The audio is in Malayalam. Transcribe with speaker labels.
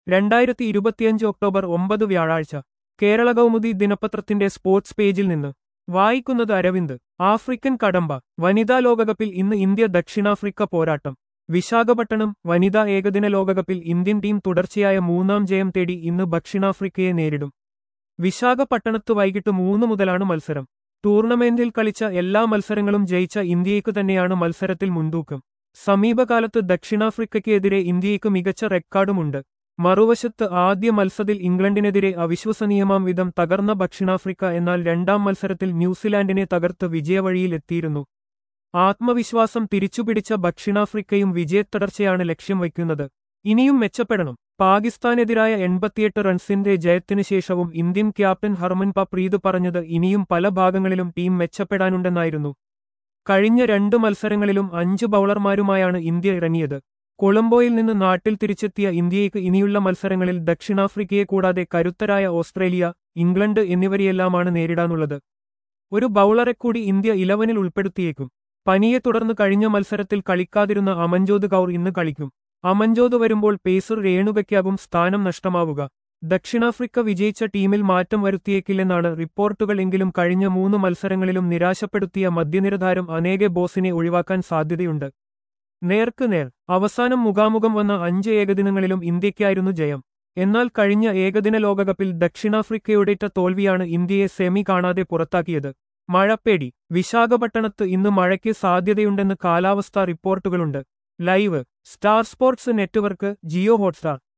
Speaker 1: രണ്ടായിരത്തി ഇരുപത്തിയഞ്ച് ഒക്ടോബർ ഒമ്പത് വ്യാഴാഴ്ച കേരള കൗമുദി ദിനപത്രത്തിന്റെ സ്പോർട്സ് പേജിൽ നിന്ന് വായിക്കുന്നത് അരവിന്ദ് ആഫ്രിക്കൻ കടമ്പ വനിതാ ലോകകപ്പിൽ ഇന്ന് ഇന്ത്യ ദക്ഷിണാഫ്രിക്ക പോരാട്ടം വിശാഖപട്ടണം വനിതാ ഏകദിന ലോകകപ്പിൽ ഇന്ത്യൻ ടീം തുടർച്ചയായ മൂന്നാം ജയം തേടി ഇന്ന് ദക്ഷിണാഫ്രിക്കയെ നേരിടും വിശാഖപട്ടണത്ത് വൈകിട്ട് മൂന്ന് മുതലാണ് മത്സരം ടൂർണമെന്റിൽ കളിച്ച എല്ലാ മത്സരങ്ങളും ജയിച്ച ഇന്ത്യയ്ക്ക് തന്നെയാണ് മത്സരത്തിൽ മുൻതൂക്കം സമീപകാലത്ത് ദക്ഷിണാഫ്രിക്കയ്ക്കെതിരെ ഇന്ത്യയ്ക്ക് മികച്ച റെക്കോർഡുമുണ്ട് മറുവശത്ത് ആദ്യ മത്സരത്തിൽ ഇംഗ്ലണ്ടിനെതിരെ അവിശ്വസനീയമാം വിധം തകർന്ന ദക്ഷിണാഫ്രിക്ക എന്നാൽ രണ്ടാം മത്സരത്തിൽ ന്യൂസിലാൻഡിനെ തകർത്ത് വിജയവഴിയിലെത്തിയിരുന്നു ആത്മവിശ്വാസം തിരിച്ചുപിടിച്ച ദക്ഷിണാഫ്രിക്കയും വിജയത്തടർച്ചയാണ് ലക്ഷ്യം വയ്ക്കുന്നത് ഇനിയും മെച്ചപ്പെടണം പാകിസ്ഥാനെതിരായ എൺപത്തിയെട്ട് റൺസിന്റെ ജയത്തിനു ശേഷവും ഇന്ത്യൻ ക്യാപ്റ്റൻ ഹർമൻപ പ്രീത് പറഞ്ഞത് ഇനിയും പല ഭാഗങ്ങളിലും ടീം മെച്ചപ്പെടാനുണ്ടെന്നായിരുന്നു കഴിഞ്ഞ രണ്ട് മത്സരങ്ങളിലും അഞ്ച് ബൌളർമാരുമായാണ് ഇന്ത്യ ഇറങ്ങിയത് കൊളംബോയിൽ നിന്ന് നാട്ടിൽ തിരിച്ചെത്തിയ ഇന്ത്യയ്ക്ക് ഇനിയുള്ള മത്സരങ്ങളിൽ ദക്ഷിണാഫ്രിക്കയെ കൂടാതെ കരുത്തരായ ഓസ്ട്രേലിയ ഇംഗ്ലണ്ട് എന്നിവരെയെല്ലാമാണ് നേരിടാനുള്ളത് ഒരു ബൌളറെ കൂടി ഇന്ത്യ ഇലവനിൽ ഉൾപ്പെടുത്തിയേക്കും പനിയെ തുടർന്ന് കഴിഞ്ഞ മത്സരത്തിൽ കളിക്കാതിരുന്ന അമൻജോത് കൗർ ഇന്ന് കളിക്കും അമൻജോത് വരുമ്പോൾ പേസർ രേണുകയ്ക്കാകും സ്ഥാനം നഷ്ടമാവുക ദക്ഷിണാഫ്രിക്ക വിജയിച്ച ടീമിൽ മാറ്റം വരുത്തിയേക്കില്ലെന്നാണ് റിപ്പോർട്ടുകൾ എങ്കിലും കഴിഞ്ഞ മൂന്ന് മത്സരങ്ങളിലും നിരാശപ്പെടുത്തിയ മധ്യനിരതാരം അനേക ബോസിനെ ഒഴിവാക്കാൻ സാധ്യതയുണ്ട് നേർക്ക് നേർ അവസാനം മുഖാമുഖം വന്ന അഞ്ച് ഏകദിനങ്ങളിലും ഇന്ത്യയ്ക്കായിരുന്നു ജയം എന്നാൽ കഴിഞ്ഞ ഏകദിന ലോകകപ്പിൽ ദക്ഷിണാഫ്രിക്കയുടേറ്റ തോൽവിയാണ് ഇന്ത്യയെ സെമി കാണാതെ പുറത്താക്കിയത് മഴപ്പേടി വിശാഖപട്ടണത്ത് ഇന്ന് മഴയ്ക്ക് സാധ്യതയുണ്ടെന്ന് കാലാവസ്ഥാ റിപ്പോർട്ടുകളുണ്ട് live Star Sports network Jio Hotstar